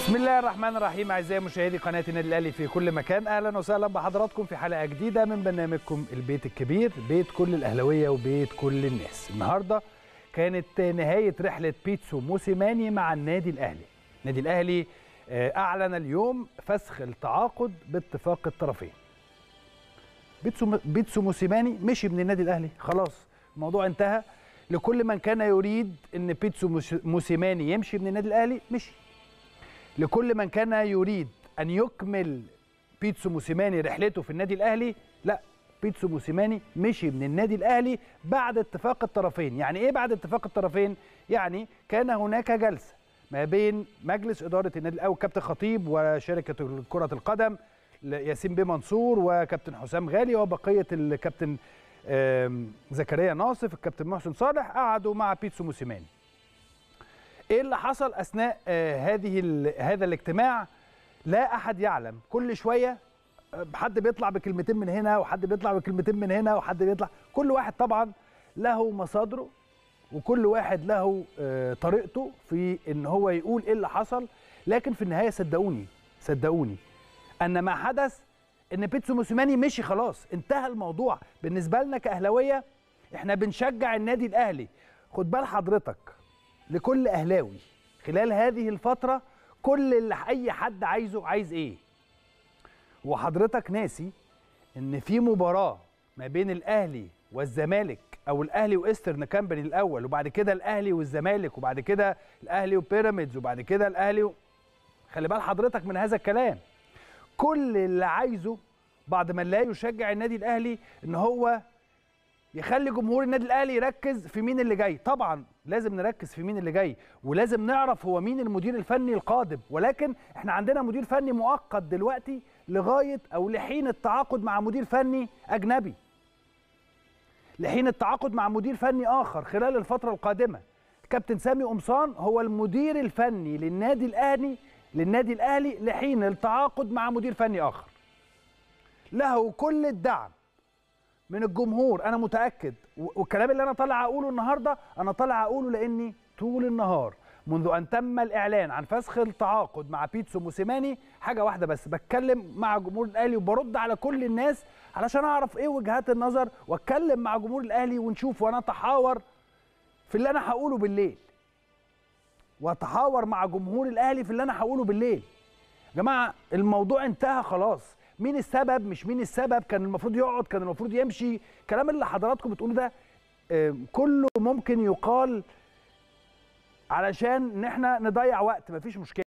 بسم الله الرحمن الرحيم اعزائي مشاهدي قناه النادي الاهلي في كل مكان اهلا وسهلا بحضراتكم في حلقه جديده من برنامجكم البيت الكبير بيت كل الاهلاويه وبيت كل الناس النهارده كانت نهايه رحله بيتسو موسيماني مع النادي الاهلي النادي الاهلي آه، اعلن اليوم فسخ التعاقد باتفاق الطرفين بيتسو بيتسو موسيماني مشي من النادي الاهلي خلاص الموضوع انتهى لكل من كان يريد ان بيتسو موس- موسيماني يمشي من النادي الاهلي مشي لكل من كان يريد ان يكمل بيتسو موسيماني رحلته في النادي الاهلي لا بيتسو موسيماني مشي من النادي الاهلي بعد اتفاق الطرفين يعني ايه بعد اتفاق الطرفين يعني كان هناك جلسه ما بين مجلس اداره النادي الاهلي وكابتن خطيب وشركه كره القدم ياسين بيه منصور وكابتن حسام غالي وبقيه الكابتن آم، زكريا ناصف الكابتن محسن صالح قعدوا مع بيتسو موسيماني ايه اللي حصل اثناء آه، هذه ال- هذا الاجتماع لا احد يعلم كل شويه آه، حد بيطلع بكلمتين من هنا وحد بيطلع بكلمتين من هنا وحد بيطلع كل واحد طبعا له مصادره وكل واحد له آه، طريقته في ان هو يقول ايه اللي حصل لكن في النهايه صدقوني صدقوني ان ما حدث ان بيتسو موسيماني مشي خلاص انتهى الموضوع بالنسبه لنا كاهلاويه احنا بنشجع النادي الاهلي خد بال حضرتك لكل اهلاوي خلال هذه الفتره كل اللي اي حد عايزه عايز ايه وحضرتك ناسي ان في مباراه ما بين الاهلي والزمالك او الاهلي وايسترن كامباني الاول وبعد كده الاهلي والزمالك وبعد كده الاهلي وبيراميدز وبعد كده الاهلي و... خلي بال حضرتك من هذا الكلام كل اللي عايزه بعد ما لا يشجع النادي الاهلي ان هو يخلي جمهور النادي الاهلي يركز في مين اللي جاي طبعا لازم نركز في مين اللي جاي ولازم نعرف هو مين المدير الفني القادم ولكن احنا عندنا مدير فني مؤقت دلوقتي لغايه او لحين التعاقد مع مدير فني اجنبي لحين التعاقد مع مدير فني اخر خلال الفتره القادمه كابتن سامي قمصان هو المدير الفني للنادي الاهلي للنادي الاهلي لحين التعاقد مع مدير فني اخر له كل الدعم من الجمهور انا متاكد و- والكلام اللي انا طالع اقوله النهارده انا طالع اقوله لاني طول النهار منذ ان تم الاعلان عن فسخ التعاقد مع بيتسو موسيماني حاجه واحده بس بتكلم مع جمهور الاهلي وبرد على كل الناس علشان اعرف ايه وجهات النظر واتكلم مع جمهور الاهلي ونشوف ونتحاور في اللي انا هقوله بالليل واتحاور مع جمهور الاهلي في اللي انا هقوله بالليل يا جماعه الموضوع انتهى خلاص مين السبب مش مين السبب كان المفروض يقعد كان المفروض يمشي الكلام اللي حضراتكم بتقولوا ده آه، كله ممكن يقال علشان ان احنا نضيع وقت مفيش مشكله